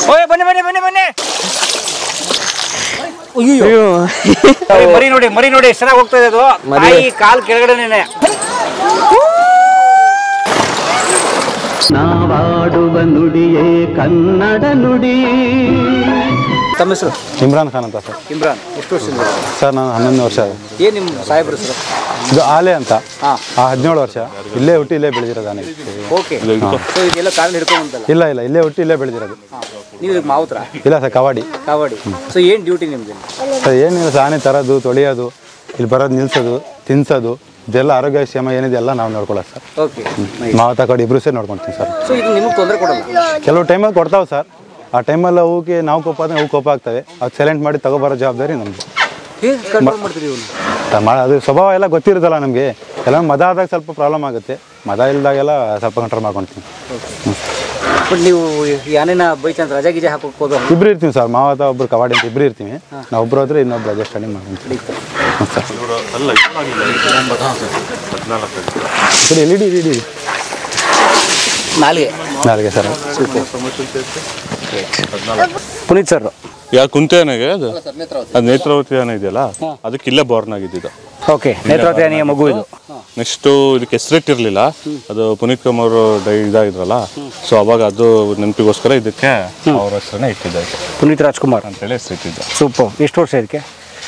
ಓಯ್ ಬನ್ನಿ ಬನ್ನಿ ಬನ್ನಿ ಬನ್ನಿ ಅಯ್ಯೋ ಮರಿ ನೋಡಿ ಮರಿ ನೋಡಿ ಎಷ್ಟು ಚೆನ್ನಾಗಿ ಹೋಗ್ತಾ ಇದೆ ಅದು ತಾಯಿ ಕಾಲ್ ಕೆಳಗಡೆನೆ ನಾವಾಡುವ ನುಡಿಯೇ ಕನ್ನಡ ನುಡಿ ತಮ್ಮ ಹೆಸರು ಇಮ್ರಾನ್ ಖಾನ್ ಅಂತ ಸರ್ ಇಮ್ರಾನ್ ಎಷ್ಟು ವರ್ಷದಿಂದ ಸರ್ ನಾನು ಹನ್ನೊಂದು ವರ್ಷ ಏನ್ ನಿಮ್ಮ ಸಾಹೇಬ್ರ ಹೆಸರು ಇದು ಆಲೆ ಅಂತ ಹಾ. ಆ ಹದಿನೇಳು ವರ್ಷ ಇಲ್ಲೇ ಹುಟ್ಟಿ ಇಲ್ಲೇ ಬೆಳೆದಿರೋದಾನೆ ಓಕೆ ಸೊ ಇದೆಲ್ಲ ಕಾಲ್ ಹಿಡ್ಕೊಂಬಂತಲ್ಲ ಇಲ್ಲ ಇಲ್ಲ ಇಲ್ಲೇ ಹುಟ್ಟಿ ಇಲ್ಲೇ ಬೆಳೆದಿರೋದು ನೀವು ಈಗ ಮಾವುತ್ರ ಇಲ್ಲ ಸರ್ ಕಬಡ್ಡಿ ಕಾವಡಿ ಸೊ ಏನ್ ಡ್ಯೂಟಿ ನಿಮ್ದು ಸರ್ ಏನಿಲ್ಲ ಸರ್ ಆನೆ ತರೋದು ತೊಳೆಯೋದು ಇಲ್ಲಿ ಬರೋದು ನಿಲ್ಸೋದು ತಿನ್ಸೋದು ಇದೆಲ್ಲ ಆರೋಗ್ಯ ಕ್ಷೇಮ ಏನಿದೆ ಎಲ್ಲ ನಾವು ನೋಡ್ಕೊಳ್ಳೋದು ಸರ್ ಓಕೆ ಮಾವ ತಕೊಂಡು ಇಬ್ರು ಸೇರಿ ನೋಡ್ಕೊಳ್ತೀನಿ ಸರ್ ಸೊ ಇದು ನಿಮಗೆ ತೊಂದರೆ ಕೊಡಲ್ಲ ಕೆಲವು ಟೈಮಲ್ಲಿ ಕೊಡ್ತಾವೆ ಸರ್ ಆ ಟೈಮಲ್ಲಿ ಅವಕ್ಕೆ ನಾವು ಕೋಪ ಆದರೆ ಅವು ಕೋಪ ಆಗ್ತವೆ ಅದು ಸೈಲೆಂಟ್ ಮಾಡಿ ತಗೊಬರೋ ಜವಾಬ್ದಾರಿ ನಮ್ಮದು ಹೇಗೆ ಕಂಟ್ರೋಲ್ ಮಾಡ್ತೀರಿ ಇವನು ಮಾ ಅದು ಸ್ವಭಾವ ಎಲ್ಲ ಗೊತ್ತಿರುತ್ತಲ್ಲ ನಮಗೆ ಎಲ್ಲ ಮದ ಆದಾಗ ಸ್ವಲ್ಪ ಪ್ರಾಬ್ಲಮ್ ಆಗುತ್ತೆ ಮದ ಇಲ್ದಾಗೆಲ್ಲ ಸ್ವಲ್ಪ ಕಂಟ್ರೋಲ್ ಮಾಡ್ಕೊಳ್ತೀನಿ ಬಟ್ ನೀವು ಈ ಆನೆನ ಬೈಚಂತ ರಜಾ ಗಿಜೆ ಹಾಕೋಕೆ ಹೋದ ಇಬ್ರು ಇರ್ತೀವಿ ಸರ್ ಮಾವತ ಒಬ್ರು ಕಬಡ್ಡಿ ಅಂತ ಇಬ್ರು ಇರ್ತೀವಿ ನಾವು ಒಬ್ರು ಹೋದ್ರೆ ಇನ್ನೊಬ್ರು ಅದೇ ಸ್ಟಡಿ ಮಾಡ್ಕೊಂತೀವಿ ಸರ್ ಎಲ್ ಇಡಿ ಇಡಿ ನಾಲಿಗೆ ನಾಳೆಗೆ ಸರ್ ಪುನೀತ್ ಸರ್ ಯಾ ಕುಂತೇನೆಗೆ ಅದು ಅದು ನೇತ್ರಾವತಿ ಆನೆ ಇದೆಯಲ್ಲ ಅದಕ್ಕೆ ಇಲ್ಲೇ ಬೋರ್ನ್ ಆಗಿದ್ದು ಓಕೆ ನೇತ್ರಾವತಿ ಆನೆಯ ಮಗು ಇದು ನೆಕ್ಸ್ಟು ಇದಕ್ಕೆ ಹೆಸರಿಟ್ಟಿರ್ಲಿಲ್ಲ ಅದು ಪುನೀತ್ ಕುಮಾರ್ ಡೈ ಇದಾಗಿದ್ರಲ್ಲ ಸೊ ಅವಾಗ ಅದು ನೆನಪಿಗೋಸ್ಕರ ಇದಕ್ಕೆ ಅವ್ರ ಹೆಸರನ್ನೇ ಇಟ್ಟಿದ್ದೆ ಪುನೀತ್ ರಾಜ್ಕುಮಾರ್ ಅಂತೇಳಿ ಹೆಸರಿಟ್ಟಿದ್ದೆ ಸೂಪರ್ ಎಷ್ಟು ವರ್ಷ ಇದಕ್ಕೆ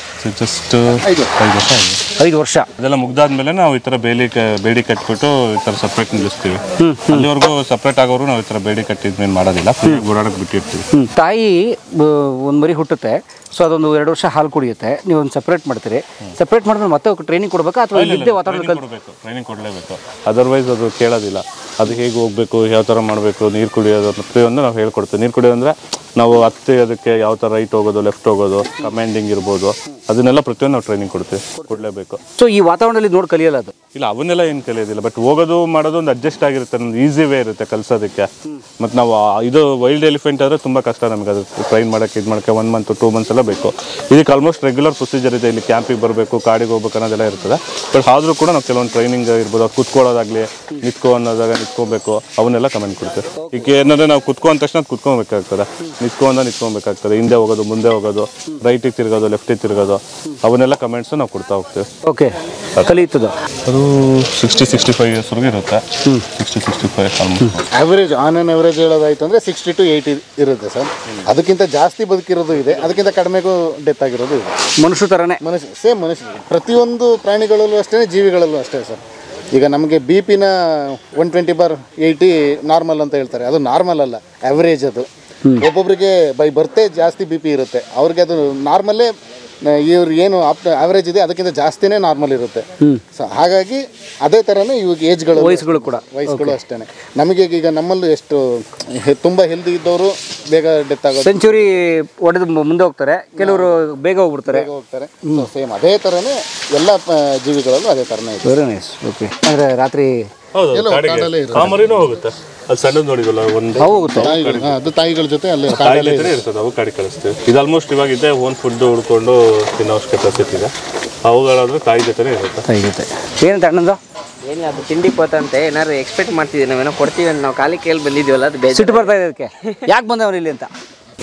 ಜಸ್ಟ್ ಐದು ವರ್ಷ ಆಗಿದೆ ಐದು ವರ್ಷ ಅದೆಲ್ಲ ಮುಗ್ದಾದ್ಮೇಲೆ ನಾವು ಈ ಥರ ಬೇಲಿ ಕ ಬೇಡಿ ಕಟ್ಬಿಟ್ಟು ಈ ಥರ ಸಪ್ರೇಟ್ ನಿಲ್ಲಿಸ್ತೀವಿ ಅಲ್ಲಿವರೆಗೂ ಸಪ್ರೇಟ್ ಆಗೋರು ನಾವು ಈ ಥರ ಬೇಡಿ ಕಟ್ಟಿದ್ಮೇಲೆ ಮಾಡೋದಿಲ್ಲ ಫುಲ್ ಓಡಾಡಕ್ಕೆ ಬಿಟ್ಟಿರ್ತೀವಿ ಹ್ಮ್. ತಾಯಿ ಒಂದು ಮರಿ ಹುಟ್ಟುತ್ತೆ ಸೊ ಅದೊಂದು ಎರಡು ವರ್ಷ ಹಾಲು ಕುಡಿಯುತ್ತೆ ನೀವು ಒಂದು ಸಪ್ರೇಟ್ ಮಾಡ್ತೀರಿ ಸಪ್ರೇಟ್ ಮಾಡಿದ್ರೆ ಮತ್ತೆ ಟ್ರೈನಿಂಗ್ ಕೊಡ್ಬೇಕಾ ಅಥವಾ ಇದ್ದೇ ವಾತಾವರಣ ಕಲ್ ಕೊಡಬೇಕು ಟ್ರೈನಿಂಗ್ ಕೊಡಲೇಬೇಕು ಅದರ್ವೈಸ್ ಅದು ಕೇಳೋದಿಲ್ಲ ಅದು ಹೇಗೆ ಹೋಗ್ಬೇಕು ಯಾವ ಥರ ಮಾಡಬೇಕು ನೀರು ಕುಡಿಯೋದು ಪ್ರತಿಯೊಂದು ನಾವು ಹೇಳ್ಕೊಡ್ತೀವಿ ನೀರು ಕುಡಿಯೋದು ಅಂದರೆ ನಾವು ಹತ್ತಿ ಅದಕ್ಕೆ ಯಾವ ಥರ ರೈಟ್ ಹೋಗೋದು ಲೆಫ್ಟ್ ಹೋಗೋದು ಕಮಾಂಡಿಂಗ್ ಇರ್ಬೋದು ಅದನ್ನೆಲ್ಲ ಪ್ರತಿಯೊಂದು ನಾವು ಟ್ರೈನಿಂಗ್ ಕೊಡ್ತೀವಿ ಕೊಡಲೇಬೇಕು ಸೊ ಈ ವಾತಾವರಣದಲ್ಲಿ ನೋಡಿ ಕಲಿಯಲ್ಲ ಅದು ಇಲ್ಲ ಅವನ್ನೆಲ್ಲ ಏನು ಕಲಿಯೋದಿಲ್ಲ ಬಟ್ ಹೋಗೋದು ಮಾಡೋದು ಒಂದು ಅಡ್ಜಸ್ಟ್ ಆಗಿರುತ್ತೆ ನಮ್ದು ಈಸಿ ವೇ ಇರುತ್ತೆ ಕಲ್ಸೋದಕ್ಕೆ ಮತ್ತು ನಾವು ಆ- ಇದು ವೈಲ್ಡ್ ಎಲಿಫೆಂಟ್ ಆದರೆ ತುಂಬ ಕಷ್ಟ ನಮಗೆ ಅದು ಟ್ರೈನ್ ಮಾಡೋಕ್ಕೆ ಇದು ಮಾಡೋಕ್ಕೆ ಒನ್ ಮಂತ್ ಟೂ ಮಂತ್ಸ್ ಎಲ್ಲ ಬೇಕು ಇದಕ್ಕೆ ಆಲ್ಮೋಸ್ಟ್ ರೆಗ್ಯುಲರ್ ಪ್ರೊಸೀಜರ್ ಇದೆ ಇಲ್ಲಿ ಕ್ಯಾಂಪಿಗೆ ಬರಬೇಕು ಕಾಡಿಗೆ ಹೋಗ್ಬೇಕು ಅನ್ನೋದೆಲ್ಲ ಇರ್ತದೆ ಬಟ್ ಆದರೂ ಕೂಡ ನಾವು ಕೆಲವೊಂದು ಟ್ರೈನಿಂಗ್ ಇರ್ಬೋದು ಅದು ಕುತ್ಕೊಳ್ಳೋದಾಗಲಿ ನಿತ್ಕೋ ಅನ್ನೋದಾಗ ನಿತ್ಕೋಬೇಕು ಅವನ್ನೆಲ್ಲ ಕಮೆಂಟ್ ಕೊಡ್ತೀವಿ ಈಗ ಏನಂದರೆ ನಾವು ಕುತ್ಕೋ ಅಂದ ತಕ್ಷಣ ಅದು ಕುತ್ಕೊಬೇಕಾಗ್ತದೆ ನಿತ್ಕೋ ಅಂದ ನಿತ್ಕೊಬೇಕಾಗ್ತದೆ ಹಿಂದೆ ಹೋಗೋದು ಮುಂದೆ ಹೋಗೋದು ರೈಟಿಗೆ ತಿರ್ಗೋದು ಲೆಫ್ಟಿಗೆ ತಿರ್ಗೋದು ಅವನ್ನೆಲ್ಲ ಕಮೆಂಟ್ಸ್ ನಾವು ಕೊಡ್ತಾ ಹೋಗ್ತೀವಿ ಓಕೆ ಕಲಿಯುತ್ತದೆ ಅದು ಸಿಕ್ಸ್ಟಿ ಸಿಕ್ಸ್ಟಿ ಫೈವ್ ಇಯರ್ಸ್ವರೆಗೂ ಇರುತ್ತೆ sixty sixty five almost average on on average ಹೇಳೋದಾಯ್ತು ಅಂದರೆ ಸಿಕ್ಸ್ಟಿ ಟು ಏಯ್ಟಿ ಇರುತ್ತೆ ಸರ್ ಅದಕ್ಕಿಂತ ಜಾಸ್ತಿ ಬದುಕಿರೋದು ಇದೆ ಅದಕ್ಕಿಂತ ಕಡಿಮೆಗೂ ಡೆತ್ ಆಗಿರೋದು ಇದೆ ಮನುಷ್ಯ ಥರನೇ ಮನುಷ್ಯ ಸೇಮ್ ಮನುಷ್ಯ ಪ್ರತಿಯೊಂದು ಪ್ರಾಣಿಗಳಲ್ಲೂ ಅಷ್ಟೇ ಜೀವಿಗಳಲ್ಲೂ ಅಷ್ಟೇ ಸರ್ ಈಗ ನಮಗೆ ಬಿ ಪಿನ one twenty bar eighty normal ಅಂತ ಹೇಳ್ತಾರೆ ಅದು ನಾರ್ಮಲ್ ಅಲ್ಲ ಆವ್ರೇಜ್ ಅದು ಒಬ್ಬೊಬ್ಬರಿಗೆ ಬೈ ಬರ್ತೆ ಜಾಸ್ತಿ ಬಿ ಪಿ ಇರುತ್ತೆ ಅವ್ರಿಗೆ ಅದು ನಾರ್ಮಲ್ಲೇ ಇವ್ರು ಏನು ಆವ್ರೇಜ್ ಇದೆ ಅದಕ್ಕಿಂತ ಜಾಸ್ತಿನೇ ನಾರ್ಮಲ್ ಇರುತ್ತೆ ಸೊ ಹಾಗಾಗಿ ಅದೇ ಥರನೇ ಇವಾಗ ಏಜ್ಗಳು ವಯಸ್ಸುಗಳು ಕೂಡ. ವಯಸ್ಸುಗಳು ಅಷ್ಟೇ ನಮಗೆ ಈಗ ನಮ್ಮಲ್ಲೂ ಎಷ್ಟು ಹೆ- ತುಂಬ ಹೆಲ್ದಿ ಇದ್ದವರು ಬೇಗ ಡೆತ್ ಆಗೋದು ಸೆಂಚುರಿ ಹೊಡೆದು ಮುಂದೆ ಹೋಗ್ತಾರೆ ಕೆಲವರು ಬೇಗ ಹೋಗ್ಬಿಡ್ತಾರೆ ಬೇಗ ಹೋಗ್ತಾರೆ ಸೇಮ್ ಅದೇ ಥರನೇ ಎಲ್ಲ ಪ- ಜೀವಿಗಳಲ್ಲೂ ಅದೇ ಥರನೇ ಇದೆ ವೆರಿ ನೈಸ್ ಓಕೆ ಅಂದರೆ ರಾತ್ರಿ ಹೌದು ಎಲ್ಲೋ ಕಾಡಿಗೆ ಕಾಡಲ್ಲೇ ಇರುತ್ತೆ. ಆ ಮರಿನೂ ಹೋಗುತ್ತೆ ಅದು ಸಣ್ಣದು ನೋಡಿದಲ್ಲ ಒಂದು ಅವು ಹೋಗುತ್ತೆ ತಾಯಿಗಳು ಹಾ, ಅದು ತಾಯಿಗಳ ಜೊತೆ ಅಲ್ಲೇ ತಾಯಿ ಕಾಡಲ್ಲೇ ಜೊತೆನೇ ಇರ್ತದೆ ಅವು ಕಾಡಿಗೆ ಕಳಿಸ್ತೀವಿ ಇದು ಆಲ್ಮೋಸ್ಟ್ ಇವಾಗ ಇದೆ ಓನ್ ಫುಡ್ ಹುಡ್ಕೊಂಡು ತಿನ್ನೋ ಅವಶ್ಯಕತೆ ಇದೆ ಅವುಗಳಾದ್ರೆ ತಾಯಿ ಜೊತೆನೇ ಇರುತ್ತೆ ತಾಯಿ ಜೊತೆ ಏನಂತ ಅಣ್ಣಂದು ಏನಿಲ್ಲ ಅದು ತಿಂಡಿ ಪೋತಂತೆ ಏನಾದ್ರು ಎಕ್ಸ್ಪೆಕ್ಟ್ ಮಾಡ್ತಿದ್ದೀವಿ ನಾವೇನೋ ಕೊಡ್ತೀವಿ ಅಂತ ನಾವು ಖಾಲಿ ಕೇಳಿ ಬಂದಿದ್ದೀವಲ್ಲ ಅದು ಬೇಜಾರು ಸಿಟ್ಟು ಬರ್ತಾ ಇದೆ ಅದಕ್ಕೆ ಯಾಕೆ ಬಂದವನು ಇಲ್ಲಿ ಅಂತ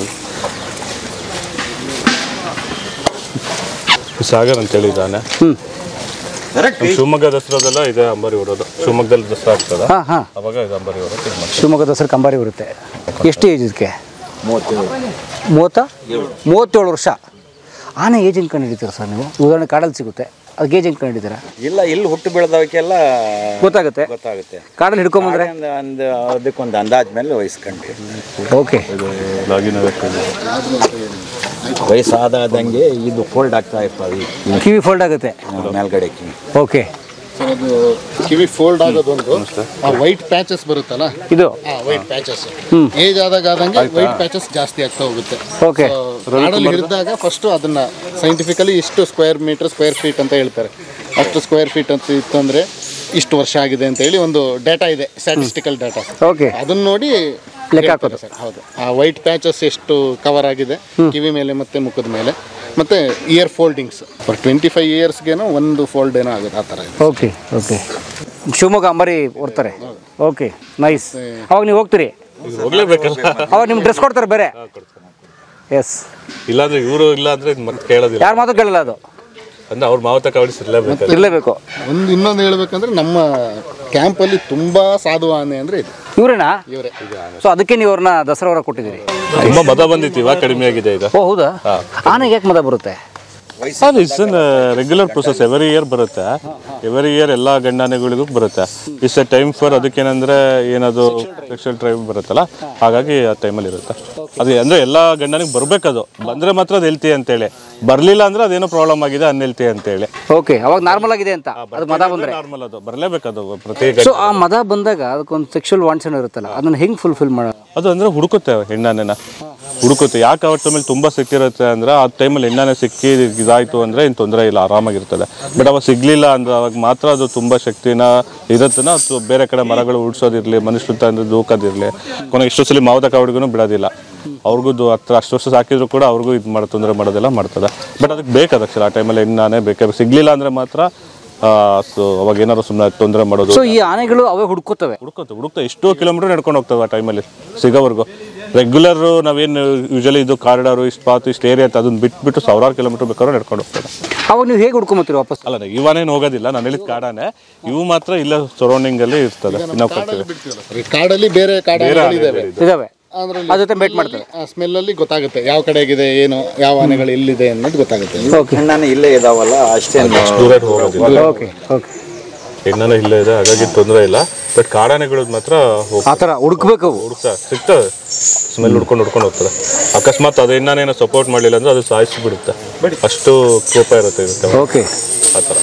ಸಾಗರ್ ಅಂತ ಹೇಳಿದ್ದಾನೆ ಶಿವಮೊಗ್ಗ ದಸರಾದೆಲ್ಲ ಇದೆ ಅಂಬಾರಿ ಹೊಡೋದು ಶಿವಮೊಗ್ಗದಲ್ಲಿ ದಸರಾ ಆಗ್ತದ ಹಾಂ ಹಾಂ ಅವಾಗ ಇದು ಅಂಬಾರಿ ಹೊಡೋದು ಇದು ಮಾಡ್ತೀವಿ. ಶಿವಮೊಗ್ಗ ದಸರಾ ಕಂಬಾರಿ ಬರುತ್ತೆ ಎಷ್ಟು ಏಜ್ ಇದಕ್ಕೆ ಮೂವತ್ತ ಮೂವತ್ತೇಳು ವರ್ಷ ಆನೆ ಏಜ್ ಹೆಂಗೆ ಕಂಡು ಹಿಡಿತೀರ ಸರ್ ನೀವು ಉದಾಹರಣೆ ಕಾಡಲ್ಲಿ ಸಿಗುತ್ತೆ ಅದಕ್ಕೆ ಏಜ್ ಹೆಂಗೆ ಕಂಡು ಹಿಡಿತೀರಾ ಇಲ್ಲ ಇಲ್ಲಿ ಹುಟ್ಟು ಬೆಳೆದವಕ್ಕೆಲ್ಲ ಗೊತ್ತಾಗುತ್ತೆ ಗೊತ್ತಾಗುತ್ತೆ ಕಾಡಲ್ಲಿ ಹಿಡ್ಕೊಂಬಂದ್ರೆ ಒಂದು ಒಂದು ಅದಕ್ಕೊಂದು ಅಂದಾಜ್ ಮೇಲೆ ವಹಿಸ್ಕೊಂಡ್ವಿ ಓಕೆ ಲಾಗಿನ್ ಆಗಕ್ಕೆ ಇದೆ. ವಯಸ್ಸಾದಂಗೆ ಇದು ಫೋಲ್ಡ್ ಆಗ್ತಾ ಇರ್ತದೆ ಈ ಕಿವಿ ಫೋಲ್ಡ್ ಆಗುತ್ತೆ ಮೇಲ್ಗಡೆ ಕಿವಿ ಓಕೆ ಸರ್ ಅದು ಕಿವಿ ಫೋಲ್ಡ್ ಆಗೋದೊಂದು ಆ ವೈಟ್ ಪ್ಯಾಚಸ್ ಬರುತ್ತಲ್ಲ ಇದು ಆ ವೈಟ್ ಪ್ಯಾಚಸ್ ಏಜ್ ಆದಾಗ ಆದಂಗೆ ವೈಟ್ ಪ್ಯಾಚಸ್ ಜಾಸ್ತಿ ಆಗ್ತಾ ಹೋಗುತ್ತೆ ಓಕೆ ಕಾಡಲ್ಲಿ ಹಿಡಿದಾಗ ಫಸ್ಟ್ ಅದನ್ನ ಸೈಂಟಿಫಿಕಲಿ ಇಷ್ಟು ಸ್ಕ್ವೇರ್ ಮೀಟರ್ ಸ್ಕ್ವೇರ್ ಫೀಟ್ ಅಂತ ಹೇಳ್ತಾರೆ ಅಷ್ಟು ಸ್ಕ್ವೇರ್ ಫೀಟ್ ಅಂತ ಇತ್ತು ಅಂದ್ರೆ ಇಷ್ಟು ವರ್ಷ ಆಗಿದೆ ಅಂತ ಹೇಳಿ ಒಂದು ಡೇಟಾ ಇದೆ ಸ್ಟ್ಯಾಟಿಸ್ಟಿಕಲ್ ಡೇಟಾ ಓಕೆ ಅದನ್ನ ನೋಡಿ ಲೆಕ್ಕ ಹಾಕೋದು. ಸರ್ ಹೌದು ಆ ವೈಟ್ ಪ್ಯಾಚಸ್ ಎಷ್ಟು ಕವರ್ ಆಗಿದೆ ಕಿವಿ ಮೇಲೆ ಮತ್ತೆ ಮುಖದ ಮೇಲೆ ಮತ್ತೆ ear foldings for twenty five ಇಯರ್ಸ್ಗೇನೋ ಒಂದು ಫೋಲ್ಡ್ ಏನೋ ಆಗುತ್ತೆ ಆ ಥರ ಇದೆ ಓಕೆ ಓಕೆ ಶಿವಮೊಗ್ಗ ಅಂಬಾರಿ ಹೊರ್ತಾರೆ ಓಕೆ ನೈಸ್ ಅವಾಗ ನೀವು ಹೋಗ್ತೀರಿ ಹೋಗ್ಲೇಬೇಕಲ್ಲ ಅವಾಗ ನಿಮ್ಗೆ ಡ್ರೆಸ್ ಕೊಡ್ತಾರೆ ಬೇರೆ ಎಸ್ ಇಲ್ಲಾಂದ್ರೆ ಇವರು ಇಲ್ಲ ಅಂದ್ರೆ ಮತ್ತೆ ಕೇಳೋದಿಲ್ಲ ಯಾರು ಮಾತು ಕೇಳಲ್ಲ ಅದು ಅಂದ್ರೆ ಅವ್ರ ಮಾವತ ಕವಡಿಸಿರ್ಲೇಬೇಕು ಇರಲೇಬೇಕು ಒಂದು ಇನ್ನೊಂದು ಹೇಳ್ಬೇಕಂದ್ರೆ ನಮ್ಮ ಕ್ಯಾಂಪಲ್ಲಿ ತುಂಬಾ ಸಾಧು ಆನೆ ಅಂದ್ರೆ ಇದು ಇವರೇನಾ ಇವರೇ ಸೊ ಅದಕ್ಕೆ ನೀವು ಅವ್ರನ್ನ ದಸರಾ ಹೊರ ಕೊಟ್ಟಿದ್ದೀರಿ ತುಂಬಾ ಮದ ಬಂದಿತ್ತು ಇವಾಗ ಕಡಿಮೆ ಆಗಿದೆ ಈಗ ಓ ಹೌದಾ ಆನೆಗೆ ಯಾಕೆ ಮದ ಬರುತ್ತೆ ಅದು it's regular process every year ಬರುತ್ತೆ ಎವರಿ ಇಯರ್ ಎಲ್ಲ ಗಂಡಾನೆಗಳಿಗೂ ಬರುತ್ತೆ ಇಟ್ಸ್ ಎ ಟೈಮ್ ಫಾರ್ ಅದಕ್ಕೇನಂದ್ರೆ ಏನದು ಸೆಕ್ಷುವಲ್ ಡ್ರೈವ್ ಬರುತ್ತಲ್ಲ ಹಾಗಾಗಿ ಆ ಟೈಮಲ್ಲಿ ಇರುತ್ತೆ ಅದು ಅಂದ್ರೆ ಎಲ್ಲ ಗಂಡನಿಗೆ ಬರ್ಬೇಕದು ಬಂದ್ರೆ ಮಾತ್ರ ಅದು ಹೆಲ್ತಿ ಅಂತೇಳಿ ಬರ್ಲಿಲ್ಲ ಅಂದ್ರೆ ಅದೇನೋ ಪ್ರಾಬ್ಲಮ್ ಆಗಿದೆ ಅನ್ಹೆಲ್ತಿ ಅಂತೇಳಿ ಓಕೆ ಅವಾಗ ನಾರ್ಮಲ್ ಆಗಿದೆ ಅಂತ ಅದು ಮದ ಬಂದ್ರೆ ನಾರ್ಮಲ್ ಅದು ಬರ್ಲೇಬೇಕದು ಪ್ರತಿ ಸೊ ಆ ಮದ ಬಂದಾಗ ಅದಕ್ಕೊಂದು ಸೆಕ್ಷುವಲ್ ವಾಂಟ್ಸ್ ಏನೋ ಇರುತ್ತಲ್ಲ ಅದನ್ನ ಹೆಂಗ್ ಫುಲ್ಫಿಲ್ ಮಾಡ ಅದು ಅಂದ್ರೆ ಹುಡುಕುತ್ತೆ ಹೆಣ್ಣಾನೆನ ಹುಡುಕುತ್ತೆ ಯಾಕೆ ಅವತ್ತು ಟೈಮಲ್ಲಿ ತುಂಬಾ ಸಿಕ್ಕಿರುತ್ತೆ ಅಂದ್ರೆ ಆ ಟೈಮಲ್ಲಿ ಹೆಣ್ಣಾನೆ ಸಿಕ್ಕಿ ಇದಾಯ್ತು ಅಂದ್ರೆ ಏನು ತೊಂದರೆ ಇಲ್ಲ ಆರಾಮಾಗಿರ್ತದೆ ಬಟ್ ಅವಾಗ ಸಿಗ್ಲಿಲ್ಲ ಅಂದ್ರೆ ಅವಾಗ ಮಾತ್ರ ಅದು ತುಂಬಾ ಶಕ್ತಿನ ಇರುತ್ತನ ಅದು ಬೇರೆ ಕಡೆ ಮರಗಳು ಉಡ್ಸೋದಿರ್ಲಿ ಮನುಷ್ಯರು ತಂದು ದೂಕೋದಿರ್ಲಿ ಕೊನೆಗೆ ಎಷ್ಟೋ ಸಲ ಮಾವದ ಕಾವಡಿಗೂ ಬಿಡೋದಿಲ್ಲ ಅವ್ರಿಗೂ ದು- ಹತ್ರ ಅಷ್ಟು ವರ್ಷ ಸಾಕಿದ್ರು ಕೂಡ ಅವ್ರಿಗೂ ಇದು ಮಾಡಿ ತೊಂದರೆ ಮಾಡೋದೆಲ್ಲ ಮಾಡ್ತದೆ ಬಟ್ ಅದಕ್ಕೆ ಬೇಕಾದ ಅಕ್ಷರ ಆ ಟೈಮಲ್ಲಿ ಹೆಣ್ಣಾನೆ ಬೇಕಾದ್ರೆ ಸಿಗ್ಲಿಲ್ಲ ಅಂದ್ರೆ ಮಾತ್ರ ಸೊ ಅವಾಗ ಏನಾದ್ರು ಸುಮ್ಮನೆ ತೊಂದರೆ ಮಾಡೋದು ಸೊ ಈ ಆನೆಗಳು ಅವೇ ಹುಡ್ಕೋತವೆ ಹುಡುಕುತ್ತೆ ಹುಡುಕ್ತಾ ಎಷ್ಟೋ ಕಿಲೋಮೀಟರ್ ನಡ್ಕೊಂಡು ಹೋಗ್ತವೆ ಆ ಟೈಮಲ್ಲಿ ಸಿಗೋವರೆಗೂ ರೆಗ್ಯುಲರ್ ನಾವೇನು ಯೂಶಲಿ ಇದು ಕಾರಿಡಾರು ಇಷ್ಟು ಪಾತು ಇಷ್ಟು ಏರಿಯಾ ಅಂತ ಅದನ್ನ ಬಿಟ್ಬಿಟ್ಟು ಸಾವಿರಾರು ಕಿಲೋಮೀಟರ್ ಬೇಕಾದ್ರೂ ನಡ್ಕೊಂಡು ಹೋಗ್ತದೆ ಅವಾಗ ನೀವು ಹೇಗೆ ಹುಡ್ಕೊಂಬತ್ತೀರಿ ವಾಪಸ್ ಅಲ್ಲ ಇವನೇನು ಹೋಗೋದಿಲ್ಲ ನಾನು ಹೇಳಿದ ಕಾಡಾನೆ ಇವು ಮಾತ್ರ ಇಲ್ಲ ಸರೌಂಡಿಂಗ್ ಅಲ್ಲಿ ಇರ್ತದೆ ನಾವು ಕೊಡ್ತೀವಿ ಈ ಕಾಡಲ್ಲಿ ಬೇರೆ ಕಾಡಾನೆಗಳಿದ್ದಾವೆ ಇದಾವೆ ಅದ್ರ ಜೊತೆ ಮೇಟ್ ಮಾಡ್ತವೆ ಆ ಸ್ಮೆಲ್ಲಲ್ಲಿ ಗೊತ್ತಾಗುತ್ತೆ ಯಾವ ಕಡೆಗಿದೆ ಏನು ಯಾವ ಆನೆಗಳು ಎಲ್ಲಿದೆ ಅನ್ನೋದು ಗೊತ್ತಾಗುತ್ತೆ ನಾನು ಇಲ್ಲೇ ಇದಾವಲ್ಲ ಅಷ್ಟೇ ದೂರ ಹೋಗೋದಿಲ್ಲ ಓಕೆ ಓಕೆ ಹೆಣ್ಣನ ಇಲ್ಲೇ ಇದೆ ಹಾಗಾಗಿ ತೊಂದರೆ ಇಲ್ಲ ಬಟ್ ಕಾಡಾನೆಗಳು ಮಾತ್ರ ಆ ಥರ ಹುಡುಕ್ಬೇಕು ಅವು ಹುಡುಕ್ತಾ ಸಿಗ್ತವೆ ಸ್ಮೆಲ್ ಹುಡ್ಕೊಂಡು ಹುಡ್ಕೊಂಡು ಹೋಗ್ತದೆ ಅಕಸ್ಮಾತ್ ಅದು ಹೆಣ್ಣನೇನೋ ಸಪೋರ್ಟ್ ಮಾಡಲಿಲ್ಲ ಅಂದ್ರೆ ಅದು ಸಾಯಿಸಿ ಬಿಡುತ್ತೆ ಅಷ್ಟು ಕೋಪ ಇರುತ್ತೆ ಇದಕ್ಕೆ ಓಕೆ ಆ ಥರ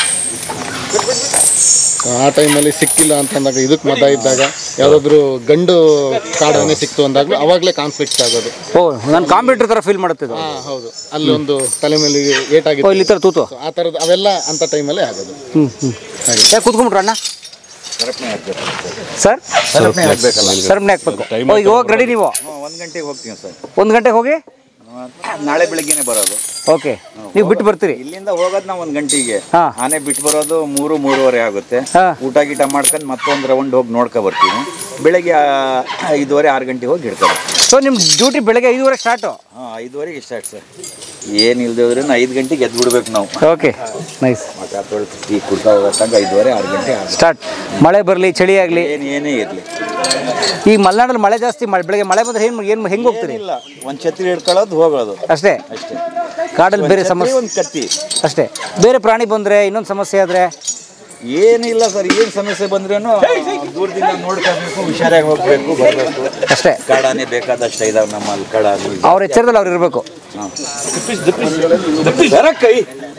ಆ ಟೈಮಲ್ಲಿ ಸಿಕ್ಕಿಲ್ಲ ಅಂತಂದಾಗ ಇದಕ್ಕೆ ಮದ ಇದ್ದಾಗ ಯಾವುದಾದ್ರೂ ಗಂಡು ಕಾಡಾನೆ ಸಿಕ್ತು ಅಂದಾಗಲೂ ಅವಾಗಲೇ ಕಾನ್ಫ್ಲಿಕ್ಟ್ ಆಗೋದು ಓ ನಾನು ಕಾಂಪ್ಯೂಟರ್ ಥರ ಫೀಲ್ ಮಾಡುತ್ತೆ ಇದು ಹಾ ಹೌದು ಅಲ್ಲಿ ಒಂದು ತಲೆ ಮೇಲೆ ಓ ಏಟಾಗಿತ್ತು ಇಲ್ಲಿ ಥರ ತೂತು ಆ ಥರದ್ದು ಅವೆಲ್ಲ ಅಂತ ಟೈಮಲ್ಲೇ ಆಗೋದು ಹ್ಞೂ ಹ್ಞೂ ಯಾಕೆ ಕೂತ್ಕೊಂಡ್ಬಿಟ್ರ ಅಣ್ಣ ಸರ್ ಸರಪಣಿ ಹಾಕ್ಬೇಕಲ್ಲ ಸರಪಣಿ ಹಾಕ್ಬೇಕು ಓ ಈಗ ಹೋಗಿ ರೆಡಿ ನೀವು ಒಂದು ಗಂಟೆಗೆ ಹೋಗ್ತೀವಿ ಸರ್ ಒಂದು ಗಂಟೆಗೆ ಹೋಗಿ ನಾಳೆ ಬೆಳಿಗ್ಗೆನೆ ಬರೋದು ಓಕೆ ನೀವು ಬಿಟ್ಟು ಬರ್ತೀರಿ ಇಲ್ಲಿಂದ ಹೋಗೋದು ನಾವು ಒಂದು ಗಂಟೆಗೆ ಹಾ. ಆನೆ ಬಿಟ್ಟು ಬರೋದು ಮೂರು ಮೂರುವರೆ ಆಗುತ್ತೆ ಹಾ. ಊಟ ಗೀಟ ಮಾಡ್ಕೊಂಡು ಮತ್ತೊಂದು ರೌಂಡ್ ಹೋಗಿ ನೋಡ್ಕೊ ಬರ್ತೀವಿ ಬೆಳಗ್ಗೆ ಆ, ಐದುವರೆ ಆರು ಗಂಟೆಗೆ ಹೋಗಿ ಹಿಡ್ಕೊಂಡು ಸೊ ನಿಮ್ಮ ಡ್ಯೂಟಿ ಬೆಳಗ್ಗೆ ಐದುವರೆ ಸ್ಟಾರ್ಟು ಹಾಂ ಐದುವರೆಗೆ ಸ್ಟಾರ್ಟ್ ಸರ್ ಏನು ಇಲ್ದೇ ಹೋದ್ರೆ ಐದು ಗಂಟೆಗೆ ಎದ್ದು ಬಿಡ್ಬೇಕು ನಾವು ಓಕೆ ನೈಸ್ ಮಕ್ಕ ತೊಳೆದು ಟೀ ಕುಡ್ತಾ ಹೋಗೋ ತನಕ ಐದುವರೆ ಆರು ಗಂಟೆ ಆಗುತ್ತೆ ಸ್ಟಾರ್ಟ್ ಮಳೆ ಬರಲಿ ಚಳಿ ಆಗಲಿ ಏನು ಏನೇ ಇರಲಿ ಈ ಮಲೆನಾಡಲ್ಲಿ ಮಳೆ ಜಾಸ್ತಿ ಮಳೆ ಬೆಳಗ್ಗೆ ಮಳೆ ಬಂದ್ರೆ ಏನು ಏನು ಹೆಂಗೆ ಹೋಗ್ತೀರಿ ಇಲ್ಲ ಒಂದು ಛತ್ರಿ ಹಿಡ್ಕೊಳ್ಳೋದು ಹೋಗೋದು ಅಷ್ಟೇ ಅಷ್ಟೇ ಕಾಡಲ್ಲಿ ಬೇರೆ ಸಮಸ್ಯೆ ಒಂದು ಕತ್ತಿ ಅಷ್ಟೇ ಬೇರೆ ಪ್ರಾಣಿ ಬಂದರೆ ಇನ್ನೊಂದು ಸಮಸ್ಯೆ ಆದರೆ ಏನಿಲ್ಲ ಸರ್ ಏನು ಸಮಸ್ಯೆ ಬಂದ್ರೇನು ದೂರದಿಂದ ನೋಡ್ಕೋಬೇಕು ಹುಷಾರಾಗಿ ಹೋಗ್ಬೇಕು ಬರಬೇಕು ಅಷ್ಟೇ ಕಾಡಾನೆ ಬೇಕಾದಷ್ಟು ಇದಾವೆ ನಮ್ಮಲ್ಲಿ ಕಾಡಾನೆ ಅವ್ರ ಎಚ್ಚರದಲ್ಲಿ ಅವ್ರು ಇರಬೇಕು ಕೈ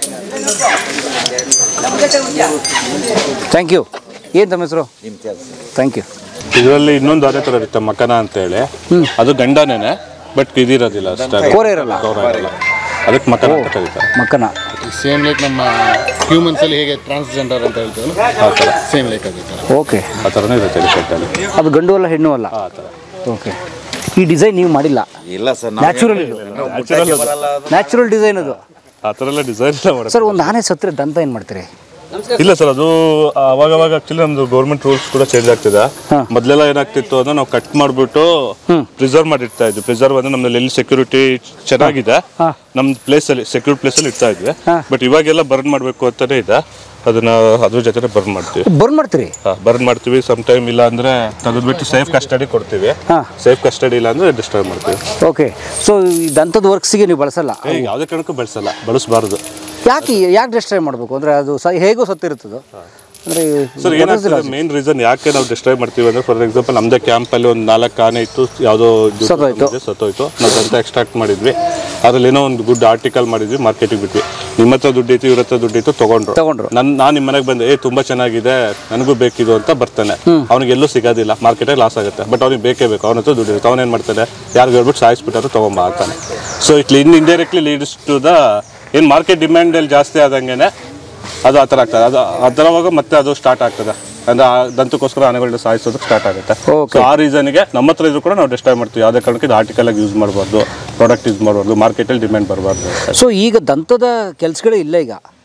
ಥ್ಯಾಂಕ್ ಯು ಏನು ತಮ್ಮ ಹೆಸರು ಥ್ಯಾಂಕ್ ಯು ಇದರಲ್ಲಿ ಇನ್ನೊಂದು ಅದೇ ಥರ ಇರುತ್ತೆ ಮಕನ ಅಂತೇಳಿ ಅದು ಗಂಡನೇನೆ ಬಟ್ ಇದಿರೋದಿಲ್ಲ ಅಷ್ಟೇ ಕೋರೆ ಇರಲ್ಲ ಗೌರ ಇರಲ್ಲ ಅದಕ್ಕೆ ಮಕನ ಅಂತ ಕರೀತಾರೆ ಮಕ್ಕನ ಸೇಮ್ ಲೈಕ್ ನಮ್ಮ ಹ್ಯೂಮನ್ಸಲ್ಲಿ ಹೇಗೆ ಟ್ರಾನ್ಸ್ಜೆಂಡರ್ ಅಂತ ಹೇಳ್ತೀವಲ್ಲ ಸೇಮ್ ಲೈಕ್ ಅದೇ ಥರ ಓಕೆ ಆ ಥರನೇ ಇರುತ್ತೆ ರಿಸಲ್ಟಲ್ಲಿ ಅದು ಗಂಡು ಅಲ್ಲ ಹೆಣ್ಣು ಅಲ್ಲ ಆ ಥರ ಓಕೆ ಈ ಡಿಸೈನ್ ನೀವು ಮಾಡಿಲ್ಲ ಇಲ್ಲ ಸರ್ ನ್ಯಾಚುರಲ್ ಇದು ನ್ಯಾಚುರಲ್ ಡಿಸೈನ್ ಅದು ಆ ಥರ ಎಲ್ಲ ಡಿಸೈನ್ ಎಲ್ಲ ಮಾಡೋದು ಸರ್ ಒಂದು ಆನೆ ಸತ್ತರೆ ದಂತ ಏನು ಮಾಡ್ತೀರಿ ಇಲ್ಲ ಸರ್ ಅದು ಅವಾಗ ಅವಾಗ ಆಕ್ಚುಲಿ ನಮ್ದು ಗೌರ್ಮೆಂಟ್ ರೂಲ್ಸ್ ಕೂಡ ಚೇಂಜ್ ಆಗ್ತಿದೆ ಮೊದಲೆಲ್ಲ ಏನಾಗ್ತಿತ್ತು ಅಂದ್ರೆ ನಾವು ಕಟ್ ಮಾಡ್ಬಿಟ್ಟು ಪ್ರಿಸರ್ವ್ ಮಾಡಿರ್ತಾ ಇದ್ವಿ ಪ್ರಿಸರ್ವ್ ಅಂದ್ರೆ ನಮ್ಮಲ್ಲಿ ಎಲ್ಲಿ ಸೆಕ್ಯೂರಿಟಿ ಚೆನ್ನಾಗಿದೆ ನಮ್ಮ ಪ್ಲೇಸ್ ಅಲ್ಲಿ ಸೆಕ್ಯೂರ್ ಪ್ಲೇಸ್ ಅಲ್ಲಿ ಇಡ್ತಾ ಇದ್ವಿ ಬಟ್ ಇವಾಗೆಲ್ಲ ಬರ್ನ್ ಮಾಡಬೇಕು ಅಂತಾನೆ ಇದೆ ಅದನ್ನ ಅದ್ರ ಜೊತೆ ಬರ್ನ್ ಮಾಡ್ತೀವಿ ಬರ್ನ್ ಮಾಡ್ತೀರಿ ಬರ್ನ್ ಮಾಡ್ತೀವಿ ಸಮ್ ಟೈಮ್ ಇಲ್ಲ ಅಂದ್ರೆ ತೆಗೆದ್ಬಿಟ್ಟು ಸೇಫ್ ಕಸ್ಟಡಿ ಕೊಡ್ತೀವಿ ಹಾ. ಸೇಫ್ ಕಸ್ಟಡಿ ಇಲ್ಲ ಅಂದ್ರೆ ಡಿಸ್ಟರ್ಬ್ ಮಾಡ್ತೀವಿ ಓಕೆ ಸೊ ಈ ದಂತದ ವರ್ಕ್ಸಿಗೆ ನೀವು ಬಳಸಲ್ಲ ಏ, ಯಾವುದೇ ಕಾರಣಕ್ಕೂ ಬಳಸಲ್ಲ ಬಳಸಬಾರ್ದು ಯಾಕೆ ಯಾಕೆ ಡಿಸ್ಟ್ರೈ ಮಾಡಬೇಕು ಅಂದರೆ ಅದು ಸ ಹೇಗೂ ಸತ್ತಿರುತ್ತದು ಅಂದರೆ ಸರ್ ಏನಾಗ್ತದೆ ಮೇನ್ ರೀಸನ್ ಯಾಕೆ ನಾವು ಡಿಸ್ಟ್ರೈಬ್ ಮಾಡ್ತೀವಿ ಅಂದ್ರೆ ಫಾರ್ ಎಕ್ಸಾಂಪಲ್ ನಮ್ದೇ ಕ್ಯಾಂಪಲ್ಲಿ ಒಂದು ನಾಲ್ಕು ಆನೆ ಇತ್ತು ಯಾವುದೋ ಇದು ಸತ್ತೋಯ್ತು. ಇದೆ, ಸತ್ತೋಯ್ತು ನಾವು ದಂತ ಎಕ್ಸ್ಟ್ರಾಕ್ಟ್ ಮಾಡಿದ್ವಿ ಅದ್ರಲ್ಲಿ ಏನೋ ಒಂದು ಗುಡ್ ಆರ್ಟಿಕಲ್ ಮಾಡಿದ್ವಿ ಮಾರ್ಕೆಟಿಗೆ ಬಿಟ್ವಿ ನಿಮ್ಮ ಹತ್ರ ದುಡ್ಡು ಇತ್ತು ಇವ್ರ ಹತ್ರ ದುಡ್ಡು ಇತ್ತು ತಗೊಂಡ್ರು ತಗೊಂಡ್ರು. ನನ್ ನಾನು ನಿಮ್ಮ ಮನೆಗೆ ಬಂದೆ ಏ ತುಂಬಾ ಚೆನ್ನಾಗಿದೆ ನನಗೂ ಬೇಕಿದು ಅಂತ ಬರ್ತಾನೆ ಅವ್ನಿಗೆ ಎಲ್ಲೂ ಸಿಗೋದಿಲ್ಲ ಮಾರ್ಕೆಟಲ್ಲಿ ಲಾಸ್ ಆಗುತ್ತೆ ಬಟ್ ಅವ್ನಿಗೆ ಬೇಕೇ ಬೇಕು ಅವನ ಹತ್ರ ದುಡ್ಡು ಇರುತ್ತೆ ಅವನೇನು ಮಾಡ್ತಾನೆ ಯಾರಿಗೆ ಹೇಳ್ಬಿಟ್ಟು ಸಾಯಿಸ್ಬಿಟ್ಟಾರು ತೊಗೊಂಬ ಅಂತಾನೆ so it in indirectly leads to the ಏನು ಮಾರ್ಕೆಟ್ ಡಿಮ್ಯಾಂಡಲ್ಲಿ ಜಾಸ್ತಿ ಆದಂಗೆನೆ ಅದು ಆ ಥರ ಆಗ್ತದೆ ಅದು ಅದರವಾಗ ಮತ್ತೆ ಅದು ಸ್ಟಾರ್ಟ್ ಆಗ್ತದೆ ಅಂದ್ರೆ ಆ ದಂತಕ್ಕೋಸ್ಕರ ಆನೆಗಳನ್ನ ಸಾಯಿಸೋದಕ್ಕೆ ಸ್ಟಾರ್ಟ್ ಆಗುತ್ತೆ ಸೊ ಆ ರೀಸನ್ಗೆ ನಮ್ಮ ಹತ್ರ ಇದ್ರು ಕೂಡ ನಾವು ಡಿಸ್ಟ್ರಾಯ್ ಮಾಡ್ತೀವಿ ಯಾವುದೇ ಕಾರಣಕ್ಕೆ ಇದು ಆರ್ಟಿಕಲ್ ಆಗಿ ಯೂಸ್ ಮಾಡಬಾರ್ದು ಪ್ರಾಡಕ್ಟ್ ಯೂಸ್ ಮಾಡಬಾರ್ದು ಮಾರ್ಕೆಟಲ್ಲಿ ಡಿಮ್ಯಾಂಡ್ ಬರಬಾರ್ದು ಸೊ ಈಗ ದಂತದ ಕೆಲಸಗಳೇ ಇಲ್ಲ ಈಗ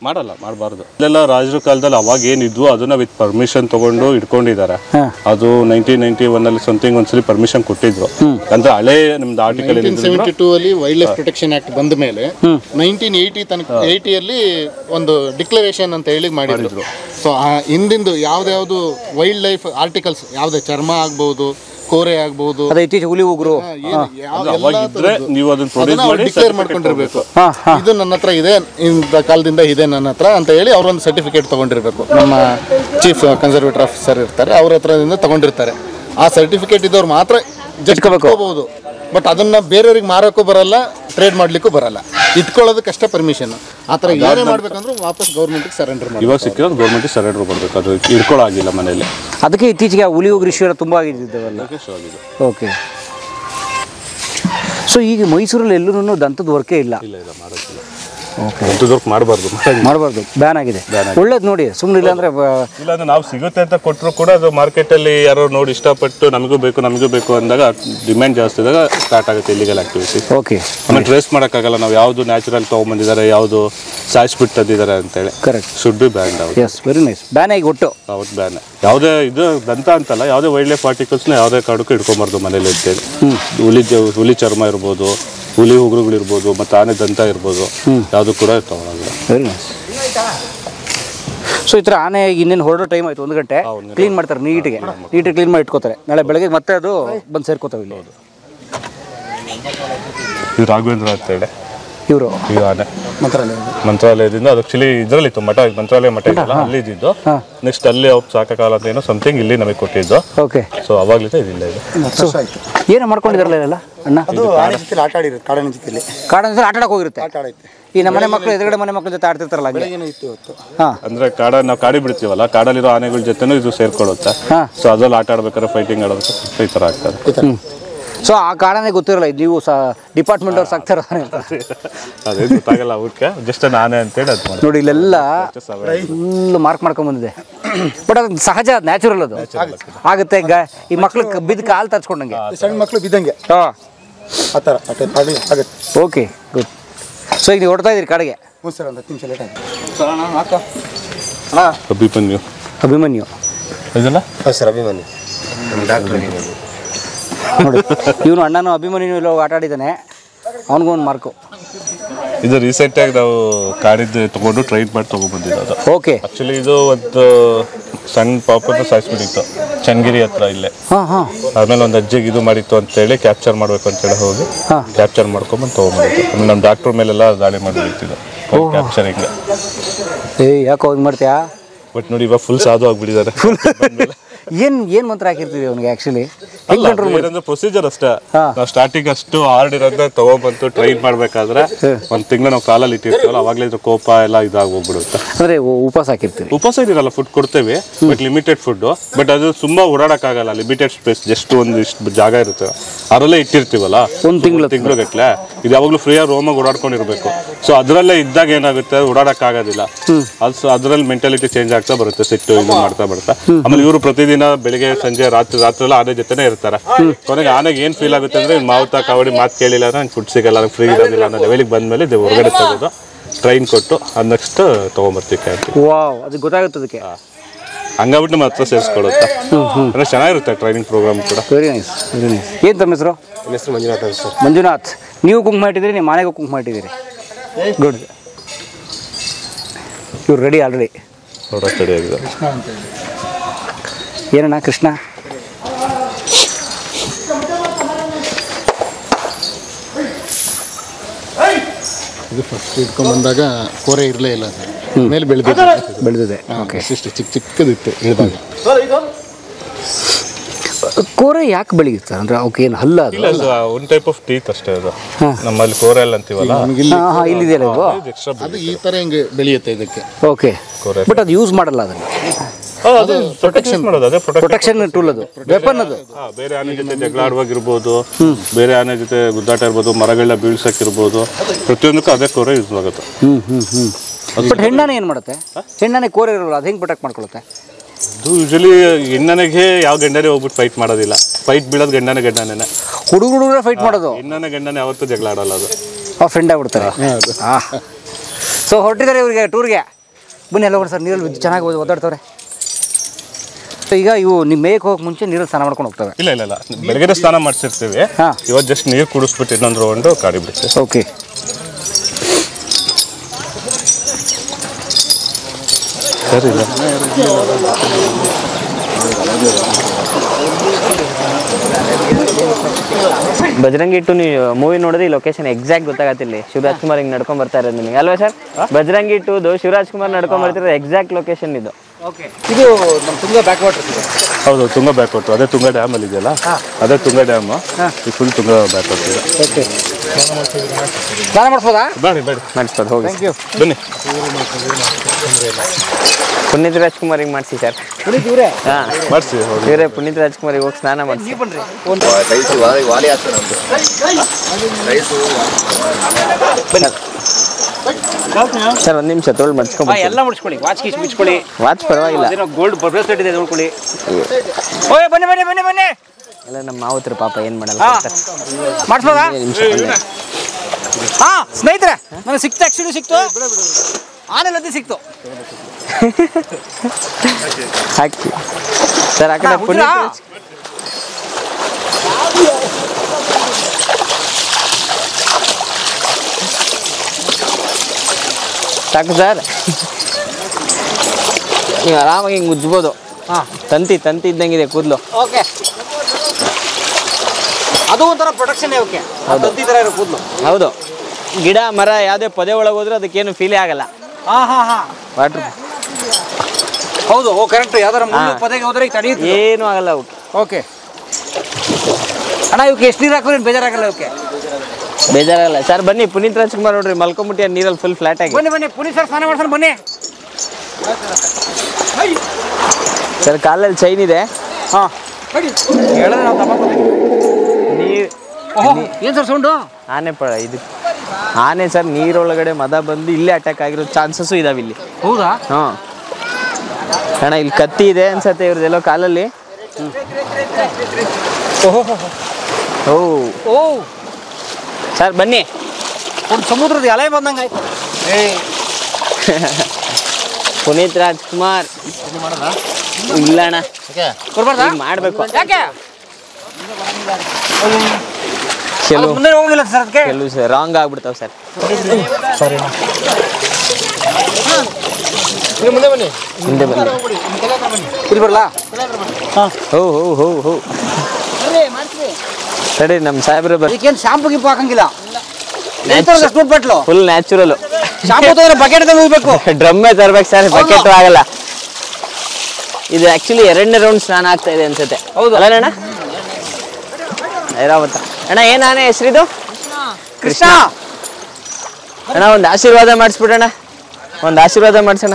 ಮಾಡಲ್ಲ ಮಾಡಬಾರ್ದು ಇಲ್ಲೆಲ್ಲ ರಾಜರ ಕಾಲದಲ್ಲಿ ಅವಾಗ ಏನಿದ್ವು ಅದನ್ನ ವಿತ್ ಪರ್ಮಿಷನ್ ತಗೊಂಡು ಇಟ್ಕೊಂಡಿದ್ದಾರೆ ಅದು ನೈನ್ಟೀನ್ ನೈನ್ಟಿ ಒನ್ ಅಲ್ಲಿ ಸಮಥಿಂಗ್ ಒಂದ್ಸಲಿ ಪರ್ಮಿಷನ್ ಕೊಟ್ಟಿದ್ರು ಅಂದ್ರೆ ಹಳೆ ನಿಮ್ದು ಆರ್ಟಿಕಲ್ ನೈನ್ಟೀನ್ ಸೆವೆಂಟಿ ಟೂ ಅಲ್ಲಿ ವೈಲ್ಡ್ ಲೈಫ್ ಪ್ರೊಟೆಕ್ಷನ್ ಆಕ್ಟ್ ಬಂದ ಮೇಲೆ ನೈನ್ಟೀನ್ ಏಯ್ಟಿ ತನಕ ಏಯ್ಟಿಯಲ್ಲಿ ಒಂದು ಡಿಕ್ಲರೇಷನ್ ಅಂತ ಹೇಳಿ ಮಾಡಿದ್ರು ಸೊ ಹಿಂದಿಂದು ಯಾವ್ದ್ಯಾವ್ದು ವೈಲ್ಡ್ ಲೈಫ್ ಆರ್ಟಿಕಲ್ಸ್ ಯಾವುದೇ ಚರ್ಮ ಆಗ್ಬಹುದು ಕೋರೆ ಆಗ್ಬಹುದು ಅದೇ ಇತ್ತೀಚೆಗೆ ಹುಲಿ ಉಗುರು ಅವಾಗ ಇದ್ರೆ ನೀವು ಅದನ್ನ ಪ್ರೊಡ್ಯೂಸ್ ಮಾಡಿ ಡಿಕ್ಲೇರ್ ಮಾಡ್ಕೊಂಡಿರ್ಬೇಕು ಹಾ ಹಾ ಇದು ನನ್ನ ಹತ್ರ ಇದೆ ಇಂಥ ಕಾಲದಿಂದ ಇದೆ ನನ್ನ ಹತ್ರ ಅಂತ ಹೇಳಿ ಅವರೊಂದು ಸರ್ಟಿಫಿಕೇಟ್ ತಗೊಂಡಿರ್ಬೇಕು ನಮ್ಮ ಚೀಫ್ ಕನ್ಸರ್ವೇಟರ್ ಆಫೀಸರ್ ಇರ್ತಾರೆ ಅವ್ರ ಹತ್ರದಿಂದ ತಗೊಂಡಿರ್ತಾರೆ ಆ ಸರ್ಟಿಫಿಕೇಟ್ ಇದ್ದವ್ರು ಮಾತ್ರ ಜಸ್ಟ್ ಇಟ್ಕೋಬೇಕು. ಇಟ್ಕೋಬಹುದು ಬಟ್ ಅದನ್ನ ಬೇರೆಯವ್ರಿಗೆ ಮಾರೋಕ್ಕೂ ಬರಲ್ಲ ಟ್ರೇಡ್ ಮಾಡ್ಲಿಕ್ಕೂ ಬರಲ್ಲ ಇಟ್ಕೊಳ್ಳೋದಕ್ಕಷ್ಟೇ ಪರ್ಮಿಷನ್ ಆ ಥರ ಏನೇ ಮಾಡ್ಬೇಕಂದ್ರೂ ವಾಪಸ್ ಗೌರ್ಮೆಂಟ್ಗೆ ಸರೆಂಡರ್ ಮಾಡಿ ಇವಾಗ ಸಿಕ್ಕಿರೋದು ಗೌರ್ಮೆಂಟ್ ಸರೆಂಡರ್ ಕೊಡ್ಬೇಕು ಅದು ಇಟ್ಕೊಳ್ಳಾಗಿಲ್ಲ ಮನೇಲಿ ಅದಕ್ಕೆ ಇತ್ತೀಚೆಗೆ ಆ ಹುಲಿ ಉಗುರು ಇಶ್ಯೂ ಎಲ್ಲ ತುಂಬ ಆಗಿದ್ದಾವಲ್ಲ ಓಕೆ ಸೊ ಈಗ ಮೈಸೂರಲ್ಲಿ ಎಲ್ಲೂ ದಂತದ ವರ್ಕೇ ಇಲ್ಲ ಇಲ್ಲ ಇಲ್ಲ ಮಾಡೋದಿಲ್ಲ ಓಕೆ ಎಂತದಕ್ಕೆ ಮಾಡಬಾರ್ದು ಮಾಡಬಾರ್ದು ಬ್ಯಾನ್ ಆಗಿದೆ ಒಳ್ಳೇದು ನೋಡಿ ಸುಮ್ಮನೆ ಇಲ್ಲ ಅಂದರೆ ಇಲ್ಲ ಅಂದ್ರೆ ನಾವು ಸಿಗುತ್ತೆ ಅಂತ ಕೊಟ್ಟರು ಕೂಡ ಅದು ಮಾರ್ಕೆಟಲ್ಲಿ ಯಾರೋ ನೋಡಿ ಇಷ್ಟಪಟ್ಟು ನಮಗೂ ಬೇಕು ನಮಗೂ ಬೇಕು ಅಂದಾಗ ಡಿಮ್ಯಾಂಡ್ ಜಾಸ್ತಿ ಇದ್ದಾಗ ಸ್ಟಾರ್ಟ್ ಆಗುತ್ತೆ ಇಲ್ಲಿಗಲ್ ಆಕ್ಟಿವಿಟಿ ಓಕೆ ಆಮೇಲೆ ಟ್ರೇಸ್ ಮಾಡೋಕ್ಕಾಗಲ್ಲ ನಾವು ಯಾವುದು ನ್ಯಾಚುರಲ್ ತೊಗೊಂಬಂದಿದ್ದಾರೆ ಯಾವುದು ಸಾಯಿಸ್ಬಿಟ್ಟು ತಂದಿದ್ದಾರೆ ಅಂತೇಳಿ ಕರೆಕ್ಟ್ ಶುಡ್ ಬಿ ಬ್ಯಾಂಡ್ ಅವ್ರು ಎಸ್ ವೆರಿ ನೈಸ್ ಬ್ಯಾನ್ ಆಗಿ ಒಟ್ಟು ಅವತ್ತು ಬ್ಯಾನ್ ಯಾವುದೇ ಇದು ದಂತ ಅಂತಲ್ಲ ಯಾವುದೇ ವೈಲ್ಡ್ ಲೈಫ್ ಆರ್ಟಿಕಲ್ಸ್ನ ಯಾವುದೇ ಕಾರಣಕ್ಕೂ ಇಟ್ಕೊಂಬಾರ್ದು ಮನೇಲಿ ಅಂತೇಳಿ ಹುಲಿ ಜ- ಹುಲಿ ಚರ್ಮ ಇರ್ಬೋದು ಹುಲಿ ಉಗುರುಗಳಿರ್ಬೋದು ಮತ್ತು ಆನೆ ದಂತ ಇರ್ಬೋದು ಯಾವುದು ಕೂಡ ತಗೊಳಲ್ಲ ವೆರಿ ನೈಸ್ ಸೊ ಈ ಥರ ಆನೆ ಇನ್ನೇನು ಹೊರಡೋ ಟೈಮ್ ಆಯ್ತು ಒಂದು ಗಂಟೆ ಕ್ಲೀನ್ ಮಾಡ್ತಾರೆ ನೀಟಿಗೆ ನೀಟಿಗೆ ಕ್ಲೀನ್ ಮಾಡಿ ಇಟ್ಕೋತಾರೆ ನಾಳೆ ಬೆಳಗ್ಗೆ ಮತ್ತೆ ಅದು ಬಂದು ಸೇರ್ಕೋತಾವೆ ಇಲ್ಲಿ ಇದು ರಾಘವೇಂದ್ರ ಅಂತೇಳಿ ಇವರು ಈ ಆನೆ ಮಂತ್ರಾಲಯದಿಂದ ಅದು ಆಕ್ಚುಲಿ ಇದರಲ್ಲಿತ್ತು ಮಠ ಮಂತ್ರಾಲಯ ಮಠ ಇದೆಯಲ್ಲ ಅಲ್ಲಿ ಇದ್ದಿದ್ದು ನೆಕ್ಸ್ಟ್ ಅಲ್ಲಿ ಅವ್ರು ಸಾಕಾಗಲ್ಲ ಅಂತ ಏನೋ ಸಮಥಿಂಗ್ ಇಲ್ಲಿ ನಮಗೆ ಕೊಟ್ಟಿದ್ದು ಓಕೆ ಸೊ ಅವಾಗ್ಲಿಂದ ಇದಿಲ್ಲ ಇದು ಸೊ ಏನು ಮಾಡ್ಕೊಂಡಿದಾರಲ್ಲ ಇಲ್ಲೆಲ್ಲ ಅಣ್ಣ ಅದು ಆನೆ ಜೊತೆಲಿ ಆಟ ಆಡಿರೋದು ಕಾಡಿನ ಜೊತೆಲಿ ಕಾಡಂದ್ರೆ ಆಟ ಆಡಕ್ಕೆ ಹೋಗಿರುತ್ತೆ ಆಟ ಆಡೈತೆ ಈ ನಮ್ಮ ಮನೆ ಮಕ್ಕಳು ಎದುರುಗಡೆ ಮನೆ ಮಕ್ಕಳ ಜೊತೆ ಆಡ್ತಿರ್ತಾರಲ್ಲ ಹಂಗೆ ಏನೋ ಇತ್ತು ಇವತ್ತು ಹಾಂ ಅಂದ್ರೆ ಕಾಡ ನಾವು ಕಾಡಿ ಬಿಡ್ತೀವಲ್ಲ ಕಾಡಲ್ಲಿರೋ ಆನೆಗಳ ಜೊತೆನೂ ಇದು ಸೇರ್ಕೊಳ್ಳುತ್ತೆ ಹಾ. ಸೊ ಅದ್ರಲ್ಲಿ ಆಟ ಆಡ್ಬೇಕಾದ್ರೆ ಫೈಟಿಂಗ್ ಆಡೋದಕ್ಕೆ ಈ ಥರ ಆಗ್ತದೆ ಸೊ ಆ ಕಾಡನೇ ಗೊತ್ತಿರಲ್ಲ ಇದು ನೀವು ಸಹ ಡಿಪಾರ್ಟ್ಮೆಂಟ್ ಅವ್ರು ಸಾಕ್ತಾರ ಅದೇ ಗೊತ್ತಾಗಲ್ಲ ಅವಕ್ಕೆ ಜಸ್ಟ್ ಆನೆ ಅಂತೇಳಿ ಅದು ಮಾಡಿ ನೋಡಿ ಇಲ್ಲೆಲ್ಲ ಫುಲ್ ಮಾರ್ಕ್ ಮಾಡ್ಕೊಂಡ್ ಬಂದಿದೆ ಬಟ್ ಅದು ಸಹಜ ನ್ಯಾಚುರಲ್ ಅದು ಆಗುತ್ತೆ ಗ ಈ ಮಕ್ಳು ಬಿದ್ದು ಕಾಲು ತರ್ಸ್ಕೊಂಡಂಗೆ ಈ ಸಣ್ಣ ಮಕ್ಕಳು ಬಿದ್ದಂಗೆ ಹಾಂ ಆ ಥರ ಆಟ ಆಡಿ ಆಗುತ್ತೆ ಓಕೆ ಗುಡ್ ಸೊ ಈಗ ನೀವು ಹೊಡ್ತಾ ಇದ್ದೀರಿ ಕಾಡಿಗೆ ಹ್ಞೂ ಸರ್ ಒಂದು ಹತ್ತು ನಿಮಿಷ ಲೇಟ್ ಆಯ್ತು ಅಭಿಮನ್ಯು ಅಭಿಮನ್ಯು ಇದೆಲ್ಲ ಹೌದು ಸರ್ ಅಭಿಮಾನಿ ನೋಡಿ ಇವನು ಅಣ್ಣನೂ ಅಭಿಮನ್ಯು ಇಲ್ಲಿ ಹೋಗಿ ಆಟ ಆಡಿದ್ದಾನೆ ಅವನಿಗೂ ಒಂದು ಮಾರ್ಕು ಇದು ರೀಸೆಂಟಾಗಿ ನಾವು ಕಾಡಿದ್ದು ತಗೊಂಡು ಟ್ರೈನ್ ಮಾಡಿ ತೊಗೊಂಡ್ಬಂದಿದ್ದು ಅದು ಓಕೆ ಆ್ಯಕ್ಚುಲಿ ಇದು ಒಂದು ಸಣ್ಣ ಪಾಪನ್ನು ಸಾಯಿಸ್ಬಿಟ್ಟಿತ್ತು ಚನ್ನಗಿರಿ ಹತ್ರ ಇಲ್ಲೇ ಹಾಂ ಹಾಂ ಆಮೇಲೆ ಒಂದು ಅಜ್ಜಿಗೆ ಇದು ಮಾಡಿತ್ತು ಅಂತೇಳಿ ಕ್ಯಾಪ್ಚರ್ ಮಾಡಬೇಕು ಅಂತೇಳಿ ಹೋಗಿ ಕ್ಯಾಪ್ಚರ್ ಮಾಡ್ಕೊಂಬಂದು ತೊಗೊಂಬಂದಿತ್ತು ಆಮೇಲೆ ನಮ್ಮ ಡಾಕ್ಟ್ರ್ ಮೇಲೆಲ್ಲ ದಾಳಿ ಮಾಡಿಬಿಟ್ಟಿದ್ದು ಕ್ಯಾಪ್ಚರಿಂಗ್ ಏ ಯಾಕೋ ಹೋಗಿ ಮಾಡ್ತೀಯಾ ಬಟ್ ನೋಡಿ ಇವಾಗ ಫುಲ್ ಸಾಧು ಆಗ್ಬಿಟ್ಟಿದ್ದಾರೆ ಏನು ಏನು ಮಂತ್ರ ಹಾಕಿರ್ತೀವಿ ಅವನಿಗೆ ಆ್ಯಕ್ಚುಲಿ ಅಲ್ಲ ಏನಂದ್ರೆ ಪ್ರೊಸೀಜರ್ ಅಷ್ಟೇ ನಾವು ಸ್ಟಾರ್ಟಿಂಗ್ ಅಷ್ಟು ಹಾರ್ಡ್ ಇರೋದನ್ನ ತಗೊಂಡ್ಬಂತು ಟ್ರೈನ್ ಮಾಡ್ಬೇಕಾದ್ರೆ ಒಂದ್ ತಿಂಗಳು ನಾವು ಕಾಲಲ್ಲಿ ಇಟ್ಟಿರ್ತೀವಲ್ಲ ಅವಾಗಲೇ ಇದ್ರ ಕೋಪ ಎಲ್ಲ ಇದಾಗಿ ಹೋಗ್ಬಿಡುತ್ತೆ ಅಂದರೆ ಉಪವಾಸ ಹಾಕಿರ್ತೀವಿ ಉಪವಾಸ ಇರಲ್ಲ ಫುಡ್ ಕೊಡ್ತೇವೆ ಬಟ್ ಲಿಮಿಟೆಡ್ ಫುಡ್ ಬಟ್ ಅದು ತುಂಬಾ ಓಡಾಡಕ್ಕಾಗಲ್ಲ ಲಿಮಿಟೆಡ್ ಸ್ಪೇಸ್ ಜಸ್ಟ್ ಒಂದು ಇಷ್ಟು ಜಾಗ ಇರುತ್ತೆ ಅದರಲ್ಲೇ ಇಟ್ಟಿರ್ತೀವಲ್ಲ ಒಂದ್ ತಿಂಗ್ಳು ತಿಂಗಳು ಗಟ್ಲೆ ಇದು ಯಾವಾಗಲೂ ಫ್ರೀಯಾಗಿ ರೋಮಾಗಿ ಓಡಾಡ್ಕೊಂಡಿರ್ಬೇಕು ಸೊ ಅದರಲ್ಲೇ ಇದ್ದಾಗ ಏನಾಗುತ್ತೆ ಓಡಾಡಕ್ಕಾಗೋದಿಲ್ಲ ಅದು ಅದರಲ್ಲಿ ಮೆಂಟಾಲಿಟಿ ಚೇಂಜ್ ಆಗ್ತಾ ಬರುತ್ತೆ ಸಿಟ್ಟು ಇದು ಮಾಡ್ತಾ ಬರ್ತಾ ಆಮೇಲೆ ಇವರು ಪ್ರತಿದಿನ ಬೆಳಿಗ್ಗೆ ಸಂಜೆ ರಾತ್ರಿ ರಾತ್ರಿ ಎಲ್ಲ ಆನೆ ಜೊತೆನೇ ಇರ್ತಾರೆ ಕೊನೆಗೆ ಆನೆಗೆ ಏನ್ ಫೀಲ್ ಆಗುತ್ತೆ ಅಂದ್ರೆ ಮಾವುತ ಕಾವಡಿ ಮಾತು ಕೇಳಿಲ್ಲ ಅಂದ್ರೆ ಫುಡ್ ಸಿಗಲ್ಲ ಫ್ರೀ ಇರೋದಿಲ್ಲ ಅನ್ನೋ ಲೆವೆಲಿಗೆ ಬಂದ್ಮೇಲೆ ಇದು ಹೊರಗಡೆ ತೆಗೆದು ಟ್ರೈನ್ ಕೊಟ್ಟು ಅದು ನೆಕ್ಸ್ಟ್ ತೊಗೊಂಬರ್ತೀವಿ ಕ್ಯಾಂಟೀನ್ ವಾವ್ ಅದು ಗೊತ್ತಾಗುತ್ತೆ ಅದಕ್ಕೆ ಹಂಗಾಗ್ಬಿಟ್ಟು ನಮ್ಮ ಹತ್ರ ಸೇರಿಸ್ಕೊಡುತ್ತೆ ಅಂದ್ರೆ ಚೆನ್ನಾಗಿರುತ್ತೆ ಟ್ರೈನಿಂಗ್ ಪ್ರೋಗ್ರಾಮ್ ಕೂಡ ವೆರಿ ನೈಸ್ ವೆರಿ ನೈಸ್ ಏನು ತಮ್ಮ ಹೆಸರು ನನ್ನ ಹೆಸರು ಮಂಜುನಾಥ್ ಅಂತ ಸರ್ ಮಂಜುನಾಥ್ ನೀವು ಕುಂಕುಮ ಇಟ್ಟಿದ್ದೀರಿ ನಿಮ್ಮ ಮನೆಗೂ ಕುಂಕುಮ ಇಟ್ಟಿದ್ದೀರಿ ಗುಡ್ ಇವ್ರು ರೆಡಿ ಆಲ್ರೆಡಿ ನೋಡ ಸ್ಟಡಿ ಆಗಿದೆ ಏನಣ್ಣ ಕೃಷ್ಣ ಇದು ಫಸ್ಟ್ ಇಟ್ಕೊಂಡ್ ಬಂದಾಗ ಕೋರೆ ಇರಲೇ ಇಲ್ಲ ಅದು ಮೇಲೆ ಬೆಳೆದಿದೆ ಬೆಳೆದಿದೆ ಓಕೆ ಇಷ್ಟು ಚಿಕ್ಕ ಚಿಕ್ಕದಿತ್ತು ಇಳಿದಾಗ ಕೋರೆ ಯಾಕೆ ಬೆಳೆಯುತ್ತೆ ಅಂದರೆ ಅವಕ್ಕೆ ಏನು ಹಲ್ಲ ಅದು ಇಲ್ಲ ಅದು ಒನ್ ಟೈಪ್ ಆಫ್ ಟೀತ್ ಅಷ್ಟೇ ಅದು ನಮ್ಮಲ್ಲಿ ಕೋರೆಲ್ ಅಂತೀವಲ್ಲ ನಮಗಿಲ್ಲಿ ಹಾಂ ಹಾಂ ಇಲ್ಲಿದೆಯಲ್ಲ ಇದು ಎಕ್ಸ್ಟ್ರಾ ಅದು ಈ ಥರ ಹಿಂಗೆ ಬೆಳೆಯುತ್ತೆ ಇದಕ್ಕೆ ಓಕೆ ಕೋರೆ ಬಟ್ ಅದು ಯೂಸ್ ಮಾಡಲ್ಲ ಅದನ್ನು ಅದು ಪ್ರೊಟೆಕ್ಷನ್ ಮಾಡೋದು ಅದೇ ಪ್ರೊಟೆಕ್ಷನ್ ಪ್ರೊಟೆಕ್ಷನ್ ಟೂಲ್ ಅದು ವೆಪನ್ ಅದು ಬೇರೆ ಆನೆ ಜೊತೆ ಜಗಳ ಆಡುವಾಗಿರ್ಬೋದು ಬೇರೆ ಆನೆ ಜೊತೆ ಗುದ್ದಾಟ ಇರ್ಬೋದು ಮರಗಳನ್ನ ಬೀಳ್ಸಕ್ಕಿರ್ಬೋದು ಪ್ರತಿಯೊಂದಕ್ಕೂ ಅದೇ ಕೋರೆ ಯೂಸ್ ಆಗುತ್ತೆ ಹ್ಞೂ ಹ್ಞೂ ಹ್ಞೂ ಬಟ್ ಹೆಣ್ಣಾನೆ ಏನು ಮಾಡುತ್ತೆ ಹೆಣ್ಣಾನೆ ಕೋರೆ ಇರೋಲ್ಲ ಅದು ಹೆಂಗೆ ಪ್ರೊಟೆಕ್ಟ್ ಮಾಡ್ಕೊಳುತ್ತೆ ಅದು ಯೂಶಲಿ ಹೆಣ್ಣನಿಗೆ ಯಾವ ಗಂಡನೇ ಹೋಗ್ಬಿಟ್ಟು ಫೈಟ್ ಮಾಡೋದಿಲ್ಲ ಫೈಟ್ ಬೀಳೋದು ಗಂಡನೇ ಗಂಡನೇ ಹುಡುಗ ಹುಡುಗರೇ ಫೈಟ್ ಮಾಡೋದು ಹೆಣ್ಣನೇ ಗಂಡನೇ ಯಾವತ್ತೂ ಜಗಳ ಆಡಲ್ಲ ಅದು ಅವ್ರ ಫ್ರೆಂಡ್ ಆಗ್ಬಿಡ್ತಾರೆ ಸೊ ಹೊರಟಿದ್ದಾರೆ ಇವರಿಗೆ ಟೂರ್ಗೆ ಬನ್ನಿ ಎಲ್ಲ ಹೋಗೋಣ ಸರ್ ನೀರಲ್ಲಿ ಬಿದ್ದು ಚೆನ್ನಾಗಿ ಓದ್- ಓದಾಡ್ತವ್ರೆ ಸೊ ಈಗ ಇವು ನಿಮ್ಮ ಮೇಯಕ್ಕೆ ಹೋಗಕ್ಕೆ ಮುಂಚೆ ನೀರಲ್ಲಿ ಸ್ನಾನ ಮಾಡ್ಕೊಂಡು ಹೋಗ್ತವೆ ಇಲ್ಲ ಇಲ್ಲ ಇಲ್ಲ ಬೆಳಗ್ಗೆ ಸ್ನಾನ ಮಾಡಿಸಿರ್ತೀವಿ ಹಾ. ಇವತ್ತು ಜಸ್ಟ್ ನೀರು ಕುಡಿಸ್ಬಿಟ್ಟು ಇನ್ನೊಂದು ರೌಂಡು ಕಾಡಿ ಬಿಡ್ತೀವಿ ಓಕೆ ಸರಿ ಇಲ್ಲ ಬಜರಂಗಿ ಟು ನೀವು ಮೂವಿ ನೋಡಿದ್ರೆ ಈ ಲೊಕೇಶನ್ ಎಕ್ಸಾಕ್ಟ್ ಗೊತ್ತಾಗತ್ತಿಲ್ಲ ಶಿವರಾಜ್ ಕುಮಾರ್ ಹಿಂಗೆ ನಡ್ಕೊಂಡ್ ಬರ್ತಾ ಇರೋದು ನಿಮಗೆ ಅಲ್ವಾ ಸರ್ ಬಜರಂಗಿ ಟುದು ಶಿವರಾಜ್ ಕುಮಾರ್ ನಡ್ಕೊಂಡ್ ಬರ್ತಿರೋದು ಎಕ್ಸಾಕ್ಟ್ ಲೊಕೇಶನ್ ಇದು ಓಕೆ ಇದು ನಮ್ಮ ತುಂಬ ಬ್ಯಾಕ್ ವಾಟರ್ ಇದೆ ಹೌದು ತುಂಗ ಬ್ಯಾಕ್ ಕೊಟ್ಟು ಅದೇ ತುಂಗ ಡ್ಯಾಮ್ ಅಲ್ಲಿ ಇದೆಯಲ್ಲ ಅದೇ ತುಂಗ ಡ್ಯಾಮ್ ಈ ಫುಲ್ ತುಂಗ ಬ್ಯಾಕ್ ಕೊಟ್ಟಿದೆ ಓಕೆ ಸ್ನಾನ ಮಾಡಿಸ್ಬೋದಾ ಬೇಡಿ ಬೇಡಿ ಮಾಡಿಸ್ಬೋದು ಹೋಗಿ ಥ್ಯಾಂಕ್ ಯು ಬನ್ನಿ ಪುನೀತ್ ರಾಜ್ಕುಮಾರ್ ಹಿಂಗೆ ಮಾಡಿಸಿ ಸರ್ ಪುನೀತ್ ಇವರೇ ಹಾಂ ಮಾಡಿಸಿ ಹೋಗಿ ಇವರೇ ಪುನೀತ್ ರಾಜ್ಕುಮಾರ್ ಹೋಗಿ ಸ್ನಾನ ಮಾಡಿಸಿ ನೀವು ಬನ್ರಿ ಒಂದು ಸರ್ ಒಂದು ನಿಮಿಷ ತೊಳ್ ಮಾಡಿಸ್ಕೊಂಡು ಎಲ್ಲ ಮುಡಿಸ್ಕೊಳ್ಳಿ ವಾಚ್ ಗೀಚ್ ಮುಚ್ಕೊಳ್ಳಿ ವಾಚ್ ಪರವಾಗಿಲ್ಲ ಅದೇನೋ ಗೋಲ್ಡ್ ಬ್ರೇಸ್ಲೆಟ್ ಇದೆ ನೋಡ್ಕೊಳ್ಳಿ ಓಯ್ ಬನ್ನಿ ಬನ್ನಿ ಬನ್ನಿ ಬನ್ನಿ ಎಲ್ಲ ನಮ್ಮ ಮಾವತ್ರ ಪಾಪ ಏನು ಮಾಡಲ್ಲ ಹಾ. ಸರ್. ಮಾಡಿಸ್ಬೋದಾ ಒಂದೇ ನಿಮಿಷ ಅಲ್ಲೇ. ಹಾ ಸ್ನೇಹಿತರೆ ನನಗೆ ಸಿಕ್ತು ಆ್ಯಕ್ಚುಲಿ ಸಿಕ್ತು ಆನೆ ಲದ್ದಿ ಸಿಕ್ತು ಹಾಕಿ ಸರ್ ಆ ಕಡೆ ಹಾ, ಪುನೀತ್ ಉಜ್ರಾ? ರಾಜ್- ಸಾಕು ಸರ್ ನೀವು ಆರಾಮಾಗಿ ಹಿಂಗೆ ಉಜ್ಬೋದು ಹಾಂ ತಂತಿ ತಂತಿ ಇದ್ದಂಗಿದೆ ಕೂದಲು ಓಕೆ ಅದು ಒಂಥರ ಪ್ರೊಟೆಕ್ಷನ್ ಓಕೆ ತಂತಿ ಥರ ಇರೋ ಕೂದಲು ಹೌದು ಗಿಡ ಮರ ಯಾವುದೇ ಪೊದೆ ಒಳಗೆ ಹೋದ್ರೆ ಅದಕ್ಕೇನು ಫೀಲೇ ಆಗಲ್ಲ ಹಾಂ ಹಾಂ ಹಾಂ ವಾಟ್ರ್ ಹೌದು ಓ ಕರೆಕ್ಟ್ ಯಾವ್ದಾರ ಮುಳ್ಳು ಹಾ. ಪೊದೆಗೆ ಹೋದ್ರೆ ಈಗ ತಡೆಯುತ್ತೆ ಏನೂ ಆಗಲ್ಲ ಅವಕ್ಕೆ ಓಕೆ ಅಣ್ಣ ಇವಕ್ಕೆ ಎಷ್ಟು ನೀರು ಹಾಕಿದ್ರೆ ಏನ್ ಬೇಜಾರಾಗಲ್ಲ ಇವಕ್ಕೆ ಬೇಜಾರಾಗಲ್ಲ ಸರ್ ಬನ್ನಿ ಪುನೀತ್ ರಾಜ್ಕುಮಾರ್ ನೋಡ್ರಿ ಮಲ್ಕೊಂಬಿಟ್ಟು ನೀರಲ್ಲಿ ಫುಲ್ ಫ್ಲಾಟ್ ಆಗಿ ಬನ್ನಿ ಬನ್ನಿ ಪುನೀತ್ ಸರ್ ಸ್ನಾನ ಮಾಡ್ಸೋಣ ಬನ್ನಿ ಸರ್ ಕಾಲಲ್ಲಿ ಚೈನ್ ಇದೆ ಹಾಂ ಹೇಳಿದ್ರೆ ನಾವು ತಗೊಂಡ್ಬರ್ತೀವಿ ನೀರು ಓಹೋ ಏನು ಸರ್ ಸೌಂಡು ಆನೆ ಪ ಇದು ಆನೆ ಸರ್ ನೀರೊಳಗಡೆ ಮದ ಬಂದು ಇಲ್ಲೇ ಅಟ್ಯಾಕ್ ಆಗಿರೋ ಚಾನ್ಸಸ್ಸು ಇದಾವೆ ಇಲ್ಲಿ ಹೌದಾ ಹಾಂ ಅಣ್ಣ ಇಲ್ಲಿ ಕತ್ತಿ ಇದೆ ಅನ್ಸತ್ತೆ ಇವ್ರದ್ದೆಲ್ಲೋ ಕಾಲಲ್ಲಿ ಓಹೋ ಓ ಓ ಸರ್ ಬನ್ನಿ ಒಂದು ಸಮುದ್ರದ ಅಲೆ ಬಂದಂಗೆ ಆಯ್ತು ಏ ಪುನೀತ್ ರಾಜ್ಕುಮಾರ್ ಇಲ್ಲ ಅಣ್ಣ ಕೊಡ್ಬಾರ್ದಾ ಈಗ ಮಾಡಬೇಕು ಯಾಕೆ ಅದು ಕೆಲವು ಮುಂದೆ ಹೋಗಿಲ್ಲ ಸರ್ ಅದಕ್ಕೆ ಕೆಲವು ಸರ್ ರಾಂಗ್ ಆಗ್ಬಿಡ್ತಾವೆ ಸರ್ ಮುಂದೆ ಬನ್ನಿ ಹಿಂದೆ ಬನ್ನಿ ಇಲ್ಲಿ ಬರಲಾ ಹೋ ಹೋ ಹೋ ಹೋ ಸರಿ ನಮ್ಮ ಸಾಹೇಬ್ರು ಬರ್ ಇದಕ್ಕೇನು ಶಾಂಪು ಗಿಂಪು ಹಾಕಂಗಿಲ್ಲ ಎಷ್ಟು ದುಡ್ಡು ಬಟ್ಲು ಫುಲ್ ನ್ಯಾಚುರಲ್ ಶಾಂಪು ತಂದ್ರೆ ಬಕೆಟ್ ತಂದು ಹೋಗ್ಬೇಕು ಡ್ರಮ್ಮೇ ತರ್ಬೇಕು ಸರ್ ಬಕೆಟ್ ಆಗಲ್ಲ ಇದು ಆಕ್ಚುಲಿ ಎರಡನೇ ರೌಂಡ್ ಸ್ನಾನ ಆಗ್ತಾ ಇದೆ ಅನ್ಸುತ್ತೆ ಹೌದು. ಅಲ್ಲ ಅಣ್ಣ ಐರಾವತ ಅಣ್ಣ ಏನ್ ಆನೆ ಹೆಸರಿದು ಕೃಷ್ಣ ಅಣ್ಣ ಒಂದು ಆಶೀರ್ವಾದ ಮಾಡಿಸ್ಬಿಡೋಣ ಒಂದು ಆಶೀರ್ವಾದ ಮಾಡಿಸೋಣ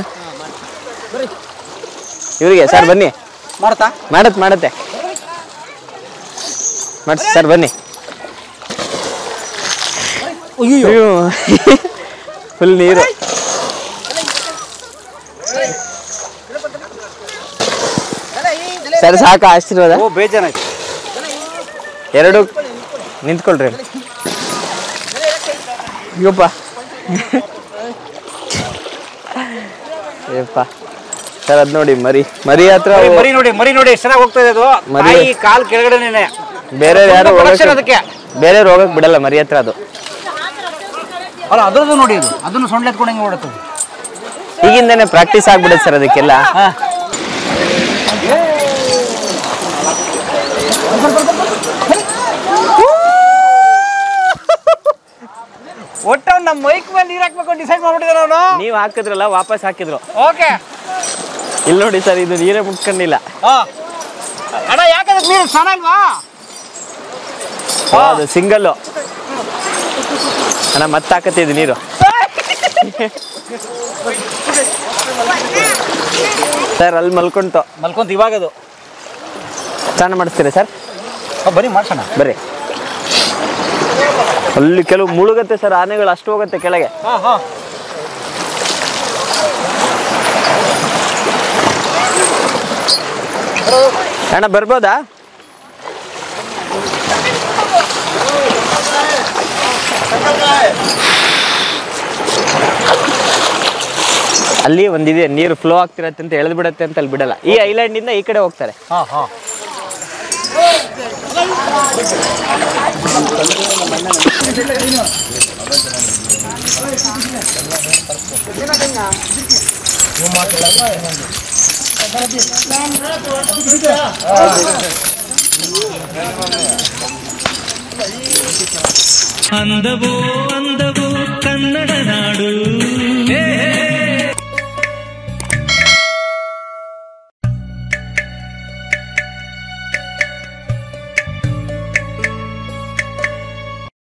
ಇವರಿಗೆ ಸರ್ ಬನ್ನಿ ಮಾಡ್ತಾ ಮಾಡತ್ ಮಾಡತ್ತೆ ಮಾಡಿಸಿ ಸರ್ ಬನ್ನಿ ಅಯ್ಯೋ ಫುಲ್ ನೀರು ಸರ್ ಸಾಕ ಆಶೀರ್ವಾದ ಓ ಬೇಜಾರಾಯ್ತು ಎರಡು ನಿಂತ್ಕೊಳ್ರಿ ಅಯ್ಯಪ್ಪ ಅಯ್ಯಪ್ಪ ಸರ್ ಅದ್ ನೋಡಿ ಮರಿ ಮರಿ ಹತ್ರ ಮರಿ ಮರಿ ನೋಡಿ ಮರಿ ನೋಡಿ ಎಷ್ಟು ಚೆನ್ನಾಗಿ ಹೋಗ್ತಾ ಇದೆ ಅದು ಮರಿ. ತಾಯಿ ಕಾಲ್ ಕೆಳಗಡೆನೆ ಬೇರೆ ಯಾರು ಪ್ರೊಡಕ್ಷನ್ ಹೋಗಕ್ಕೆ- ಅದಕ್ಕೆ ಬೇರೆ ಹೋಗಕ್ ಬಿಡಲ್ಲ ಮರಿ ಹತ್ರ ಅದು ಅಲ್ಲ ಅದ್ರದ್ದು ನೋಡಿ ಇದು ಅದನ್ನು ಸೊಂಡ್ಲೆ ಎತ್ಕೊಂಡು ಹೆಂಗೆ ಓಡುತ್ತೆ ಈಗಿಂದಾನೆ ಪ್ರಾಕ್ಟೀಸ್ ಆಗ್ಬಿಡುತ್ತೆ ಸರ್ ಅದಕ್ಕೆಲ್ಲ ಒಟ್ಟು ನಮ್ಮ ಮೈಕ್ ಮೇಲೆ ನೀರು ಹಾಕ್ಬೇಕು ಡಿಸೈಡ್ ಮಾಡ್ಬಿಟ್ಟಿದ್ದಾರೆ ಅವನು ನೀವು ಹಾಕಿದ್ರಲ್ಲ ವಾಪಸ್ ಹಾಕಿದ್ರು ಓಕೆ ಇಲ್ಲಿ ನೋಡಿ ಸರ್ ಇದು ನೀರೇ ಮುಟ್ಕೊಂಡಿಲ್ಲ ಅಣ್ಣ ಯಾಕೆ ಅದಕ್ಕೆ ನೀರು ಸ್ನಾನ ಇಲ್ವಾ ಅದು ಸಿಂಗಲ್ಲು ಅಣ್ಣ ಮತ್ತೆ ಹಾಕತ್ತಿದ್ದು ನೀರು ಸರ್ ಅಲ್ಲಿ ಮಲ್ಕೊಂತು ಮಲ್ಕೊಂತ ಇವಾಗ ಅದು ಸ್ನಾನ ಮಾಡಿಸ್ತೀರಾ ಸರ್ ಆ, ಬನ್ನಿ ಮಾಡ್ಸೋಣ ಬರ್ರಿ ಅಲ್ಲಿ ಕೆಲವು ಮುಳುಗತ್ತೆ ಸರ್ ಆನೆಗಳು ಅಷ್ಟು ಹೋಗುತ್ತೆ ಕೆಳಗೆ ಹಾಂ ಹಾಂ ಅಣ್ಣ ಬರ್ಬೋದಾ ಅಲ್ಲಿ ಒಂದಿದೆ ನೀರು ಫ್ಲೋ ಆಗ್ತಿರತ್ತೆ ಅಂತ ಎಳೆದು ಬಿಡತ್ತೆ ಅಂತ ಅಲ್ಲಿ ಬಿಡಲ್ಲ ಈ ಐಲ್ಯಾಂಡ್ ಇಂದ ಈ ಕಡೆ ಹೋಗ್ತಾರೆ ಹಾಂ ಹಾಂ ಅಂದವೋ